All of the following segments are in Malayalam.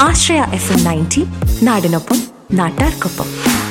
ആശ്രയ എഫ് എം നയൻറ്റി നാടിനൊപ്പം നാട്ടാർക്കൊപ്പം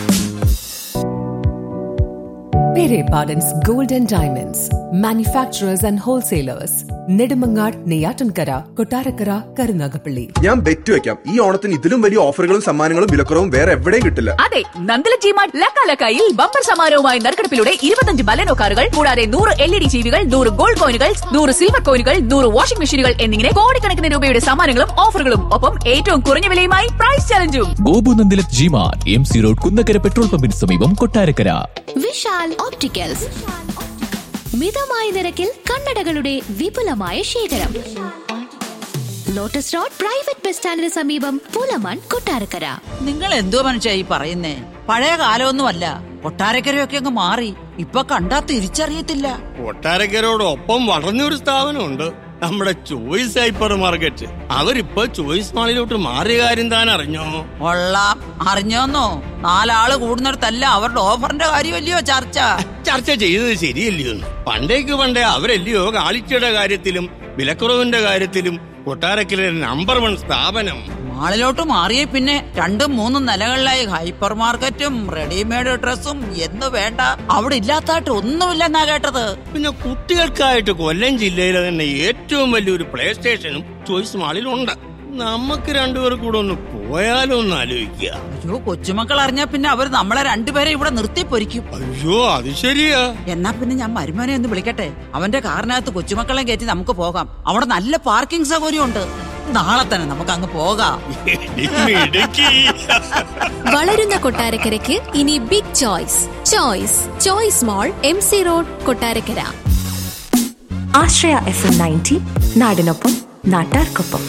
Pere Pardon's Gold and Diamonds, manufacturers and wholesalers, Nedumangad, Neyatankara, Kotarakara, Karunagapalli. ഞാൻ ബെറ്റ് വെക്കാം ഈ ഓണത്തിന് ഇതിലും വലിയ ഓഫറുകളും സമ്മാനങ്ങളും വിലക്കുറവും വേറെ എവിടെയും കിട്ടില്ല അതെ നന്ദല ജിമാർട്ട് ലക്കാലക്കായിൽ ബമ്പർ സമാരവുമായി നറുക്കെടുപ്പിലൂടെ ഇരുപത്തഞ്ച് ബലനോ കാറുകൾ കൂടാതെ നൂറ് എൽ ഇ ഡി ജീവികൾ നൂറ് ഗോൾഡ് കോയിനുകൾ നൂറ് സിൽവർ കോയിനുകൾ നൂറ് വാഷിംഗ് മെഷീനുകൾ എന്നിങ്ങനെ കോടിക്കണക്കിന് രൂപയുടെ സമ്മാനങ്ങളും ഓഫറുകളും ഒപ്പം ഏറ്റവും കുറഞ്ഞ വിലയുമായി പ്രൈസ് ചലഞ്ചും Gopu Nandilath G Mart M C road Kunnakkara petrol പമ്പിന് സമീപം കൊട്ടാരക്കര വിശാൽ ഓപ്റ്റിക്കൽസ് മിതമായ നിരക്കിൽ കണ്ണടകളുടെ വിപുലമായ ശേഖരം ലോട്ടസ് റോഡ് പ്രൈവറ്റ് ബസ് സ്റ്റാൻഡിന് സമീപം പൂലമൺ കൊട്ടാരക്കര നിങ്ങൾ എന്തോ മനുഷ്യ ഈ പറയുന്നേ പഴയ കാലമൊന്നുമല്ല കൊട്ടാരക്കരയൊക്കെ അങ്ങ് മാറി ഇപ്പൊ കണ്ടാ തിരിച്ചറിയത്തില്ല കൊട്ടാരക്കരോടൊപ്പം വളർന്നൊരു സ്ഥാപനമുണ്ട് നമ്മുടെ ചോയ്സ് ഹൈപ്പർ മാർക്കറ്റ് അവരിപ്പോ ചോയ്സ് മാളിലോട്ട് മാറിയ കാര്യം താൻ അറിഞ്ഞോ കൊള്ളാം അറിഞ്ഞോന്നോ നാലാള് കൂടുന്നിടത്തല്ല അവരുടെ ഓഫറിന്റെ കാര്യമല്ലയോ ചർച്ച ചർച്ച ചെയ്തത് ശരിയല്ലയോ പണ്ടേക്ക് പണ്ടേ അവരല്ലയോ കാളിച്ചയുടെ കാര്യത്തിലും വിലക്കുറവിന്റെ കാര്യത്തിലും കൊട്ടാരക്കര നമ്പർ വൺ സ്ഥാപനം മാളിലോട്ട് മാറിയ പിന്നെ രണ്ടും മൂന്നും നിലകളിലായി ഹൈപ്പർ മാർക്കറ്റും റെഡിമെയ്ഡ് ഡ്രസ്സും എന്ന് വേണ്ട അവിടെ ഇല്ലാത്തായിട്ട് ഒന്നുമില്ലെന്നാ കേട്ടത് പിന്നെ കുട്ടികൾക്കായിട്ട് കൊല്ലം ജില്ലയിലെ തന്നെ ഏറ്റവും വലിയൊരു പ്ലേ സ്റ്റേഷനും ചോയ്സ് മാളിലുണ്ട് നമുക്ക് രണ്ടുപേർ കൂടെ ഒന്ന് പോയാലോ ഒന്ന് ആലോചിക്കുക അയ്യോ കൊച്ചുമക്കൾ അറിഞ്ഞാ പിന്നെ അവർ നമ്മളെ രണ്ടുപേരെ ഇവിടെ നിർത്തി പൊരിക്കും അയ്യോ അത് ശരിയാ എന്നാ പിന്നെ ഞാൻ മരുമോനെ ഒന്ന് വിളിക്കട്ടെ അവന്റെ കാറിനകത്ത് കൊച്ചുമക്കളെ കയറ്റി നമുക്ക് പോകാം അവിടെ നല്ല പാർക്കിംഗ് സൗകര്യമുണ്ട് നാളെ തന്നെ നമുക്ക് അങ്ങ് പോകാം മിടുക്കി വളരുന്ന കൊട്ടാരക്കരയ്ക്ക് ഇനി big choice choice choice mall M C road Kottarakkara Ashraya F M ninety നാടിനൊപ്പം നാട്ടാർക്കൊപ്പം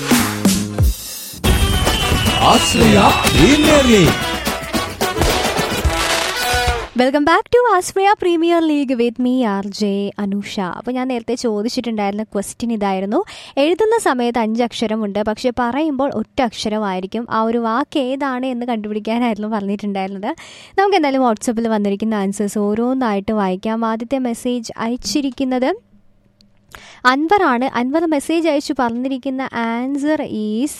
Ashraya premier league welcome back to Ashraya premier league with me R J Anusha അപ്പോൾ ഞാൻ നേരത്തെ ചോദിച്ചിട്ടുണ്ടായിരുന്ന ക്വസ്റ്റ്യൻ ഇതായിരുന്നു എഴുതുന്ന സമയത്ത് അഞ്ച് അക്ഷരമുണ്ട് പക്ഷെ പറയുമ്പോൾ ഒറ്റ അക്ഷരമായിരിക്കും ആ ഒരു വാക്ക് ഏതാണ് എന്ന് കണ്ടുപിടിക്കാനായിരുന്നു പറഞ്ഞിട്ടുണ്ടായിരുന്നത് നമുക്ക് എന്തായാലും വാട്സപ്പിൽ വന്നിരിക്കുന്ന ആൻസേഴ്സ് ഓരോന്നായിട്ട് വായിക്കാം ആദ്യത്തെ മെസ്സേജ് അയച്ചിരിക്കുന്നത് അൻവറാണ് അൻവർ മെസ്സേജ് അയച്ചു പറഞ്ഞിരിക്കുന്ന ആൻസർ ഈസ്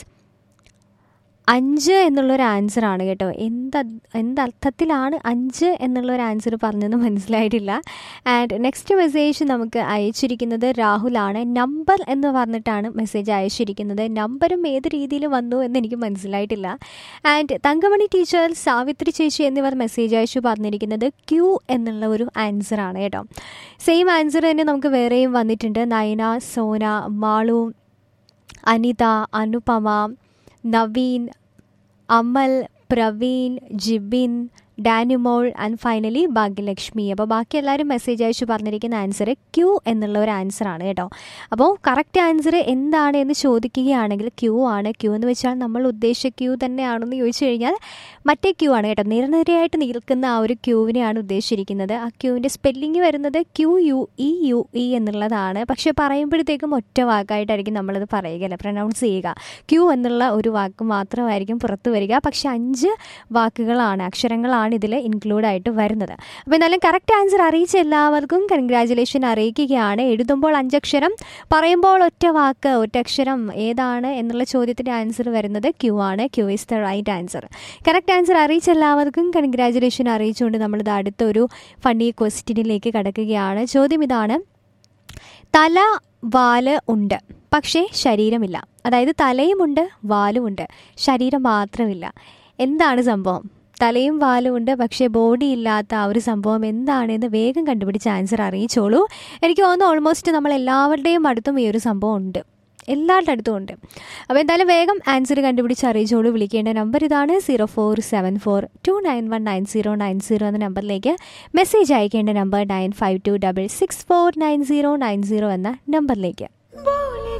അഞ്ച് എന്നുള്ളൊരു ആൻസർ ആണ് കേട്ടോ എന്ത് എന്തർത്ഥത്തിലാണ് അഞ്ച് എന്നുള്ളൊരു ആൻസർ പറഞ്ഞതെന്ന് മനസ്സിലായിട്ടില്ല ആൻഡ് നെക്സ്റ്റ് മെസ്സേജ് നമുക്ക് അയച്ചിരിക്കുന്നത് രാഹുലാണ് നമ്പർ എന്ന് പറഞ്ഞിട്ടാണ് മെസ്സേജ് അയച്ചിരിക്കുന്നത് നമ്പറും ഏത് രീതിയിൽ വന്നു എന്ന് എനിക്ക് മനസ്സിലായിട്ടില്ല ആൻഡ് തങ്കമണി ടീച്ചർ സാവിത്രി ചേച്ചി എന്നിവർ മെസ്സേജ് അയച്ചു പറഞ്ഞിരിക്കുന്നത് ക്യൂ എന്നുള്ള ഒരു ആൻസർ ആണ് കേട്ടോ സെയിം ആൻസർ തന്നെ നമുക്ക് വേറെയും വന്നിട്ടുണ്ട് നയന സോന മാളു അനിത അനുപമ നവീൻ അമൽ പ്രവീൺ ജിബിൻ ഡാനിമോൾ ആൻഡ് ഫൈനലി ഭാഗ്യലക്ഷ്മി അപ്പോൾ ബാക്കി എല്ലാവരും മെസ്സേജ് അയച്ചു പറഞ്ഞിരിക്കുന്ന ആൻസർ ക്യൂ എന്നുള്ള ഒരു ആൻസറാണ് കേട്ടോ അപ്പോൾ കറക്റ്റ് ആൻസർ എന്താണ് എന്ന് ചോദിക്കുകയാണെങ്കിൽ ക്യൂ ആണ് ക്യൂ എന്ന് വെച്ചാൽ നമ്മൾ ഉദ്ദേശിച്ച ക്യൂ തന്നെയാണെന്ന് ചോദിച്ചു കഴിഞ്ഞാൽ മറ്റേ ക്യൂ ആണ് കേട്ടോ നിരനിരയായിട്ട് നിൽക്കുന്ന ആ ഒരു ക്യൂവിനെയാണ് ഉദ്ദേശിച്ചിരിക്കുന്നത് ആ ക്യൂവിൻ്റെ സ്പെല്ലിംഗ് വരുന്നത് Q U E U E എന്നുള്ളതാണ് പക്ഷേ പറയുമ്പോഴത്തേക്കും ഒറ്റ വാക്കായിട്ടായിരിക്കും നമ്മളത് പറയുക അല്ലേ പ്രൊനൗൺസ് ചെയ്യുക ക്യൂ എന്നുള്ള ഒരു വാക്ക് മാത്രമായിരിക്കും പുറത്ത് വരിക പക്ഷെ അഞ്ച് വാക്കുകളാണ് അക്ഷരങ്ങളാണ് ഇതിൽ ഇൻക്ലൂഡ് ആയിട്ട് വരുന്നത് അപ്പോൾ എന്നാലും കറക്റ്റ് ആൻസർ അറിയിച്ച എല്ലാവർക്കും കൺഗ്രാജുലേഷൻ അറിയിക്കുകയാണ് എഴുതുമ്പോൾ അഞ്ചക്ഷരം പറയുമ്പോൾ ഒറ്റ വാക്ക് ഒറ്റ അക്ഷരം ഏതാണ് എന്നുള്ള ചോദ്യത്തിൻ്റെ ആൻസർ വരുന്നത് ക്യൂ ആണ് Q is the right answer correct answer അറിയിച്ച എല്ലാവർക്കും കൺഗ്രാജുലേഷൻ അറിയിച്ചുകൊണ്ട് നമ്മളിത് അടുത്തൊരു ഫണ്ണി ക്വസ്റ്റ്യനിലേക്ക് കടക്കുകയാണ് ചോദ്യം ഇതാണ് തല വാല് ഉണ്ട് പക്ഷേ ശരീരമില്ല അതായത് തലയുമുണ്ട് വാലുമുണ്ട് ശരീരം മാത്രമില്ല എന്താണ് സംഭവം തലയും വാലും ഉണ്ട് പക്ഷേ ബോഡി ഇല്ലാത്ത ആ ഒരു സംഭവം എന്താണെന്ന് വേഗം കണ്ടുപിടിച്ച് ആൻസർ അറിയിച്ചോളൂ എനിക്ക് തോന്നുന്നു ഓൾമോസ്റ്റ് നമ്മൾ എല്ലാവരുടെയും അടുത്തും ഈ ഒരു സംഭവം ഉണ്ട് എല്ലാവരുടെ അടുത്തും ഉണ്ട് അപ്പോൾ എന്തായാലും വേഗം ആൻസർ കണ്ടുപിടിച്ച് അറിയിച്ചോളൂ വിളിക്കേണ്ട നമ്പർ ഇതാണ് zero four seven four two nine one nine zero nine zero എന്ന നമ്പറിലേക്ക് മെസ്സേജ് അയക്കേണ്ട number nine five two double six four nine zero nine zero എന്ന നമ്പറിലേക്ക്